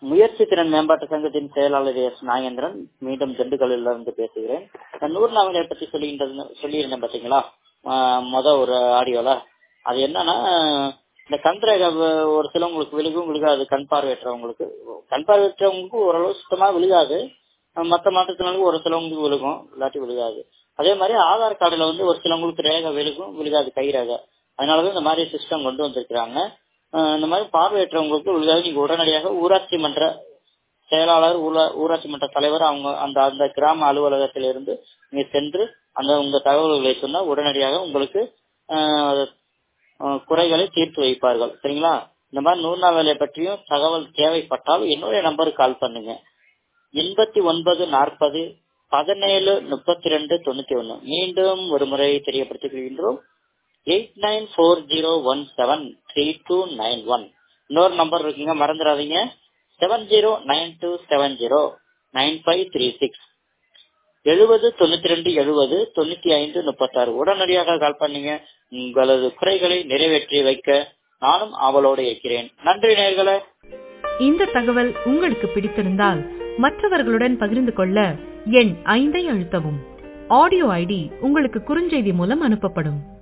முயற்சி திறன் மேம்பாட்டு சங்கத்தின் செயலாளர் எஸ் நாகேந்திரன் மீண்டும் திண்டுக்கல்லில் இருந்து பேசுகிறேன் நான் நூறு நாவலை பற்றி சொல்லியிருந்தது சொல்லியிருந்தேன் பாத்தீங்களா ஆஹ் மொத ஒரு ஆடியோல அது என்னன்னா இந்த கண்திரேகை வ- ஒரு சிலவங்களுக்கு விழுகும் விழுகாது கண் பார்வையற்றவங்களுக்கு கண் பார்வையற்றவங்களுக்கு ஓரளவு சுத்தமா விழுகாது அஹ் மத்த மாற்றத்தினாலும் ஒரு சிலவங்களுக்கு விழுகும் இல்லாட்டி விழுகாது அதே மாதிரி ஆதார் கார்டுல வந்து ஒரு சிலவங்களுக்கு ரேகை விழுகும் விழுகாது கை ரேகை அதனாலதான் இந்த மாதிரி சிஸ்டம் கொண்டு வந்திருக்கிறாங்க அஹ் இந்த மாதிரி பார்வையற்றவங்களுக்கு விழுகாது நீங்க உடனடியாக ஊராட்சி மன்ற செயலாளர் ஊரா- ஊராட்சி மன்ற தலைவர் அவங்க அந்த அந்த கிராம அலுவலகத்திலிருந்து நீங்க சென்று அந்த உங்க தகவல்களை சொன்னா உடனடியாக உங்களுக்கு அஹ், அஹ், குறைகளை தீர்த்து வைப்பார்கள் சரிங்களா இந்த மாதிரி நூறு நாள் வேலை பற்றியும் தகவல் தேவைப்பட்டால் என்னுடைய நம்பருக்கு கால் பண்ணுங்க எண்பத்தி ஒன்பது நாற்பது பதினேழு முப்பத்தி ரெண்டு தொண்ணூத்தி ஒன்னு மீண்டும் ஒரு முறை தெரியப்படுத்திக் கொள்கின்றோம் eight nine four zero one seven three two nine one இன்னொரு நம்பர் இருக்குங்க மறந்துடாதீங்க seven zero nine two seven zero nine five three six எழுபது தொண்ணூத்தி ரெண்டு எழுபது தொண்ணூத்தி ஐந்து முப்பத்தாறு உடனடியாக கால் பண்ணீங்க உங்களது குறைகளை நிறைவேற்றி வைக்க நானும் ஆவலோடு இருக்கிறேன் நன்றி நேர்களே இந்த தகவல் உங்களுக்கு பிடித்திருந்தால் மற்றவர்களுடன் பகிர்ந்து கொள்ள எண் ஐந்தை அழுத்தவும் ஆடியோ ஐடி உங்களுக்கு குறுஞ்செய்தி மூலம் அனுப்பப்படும்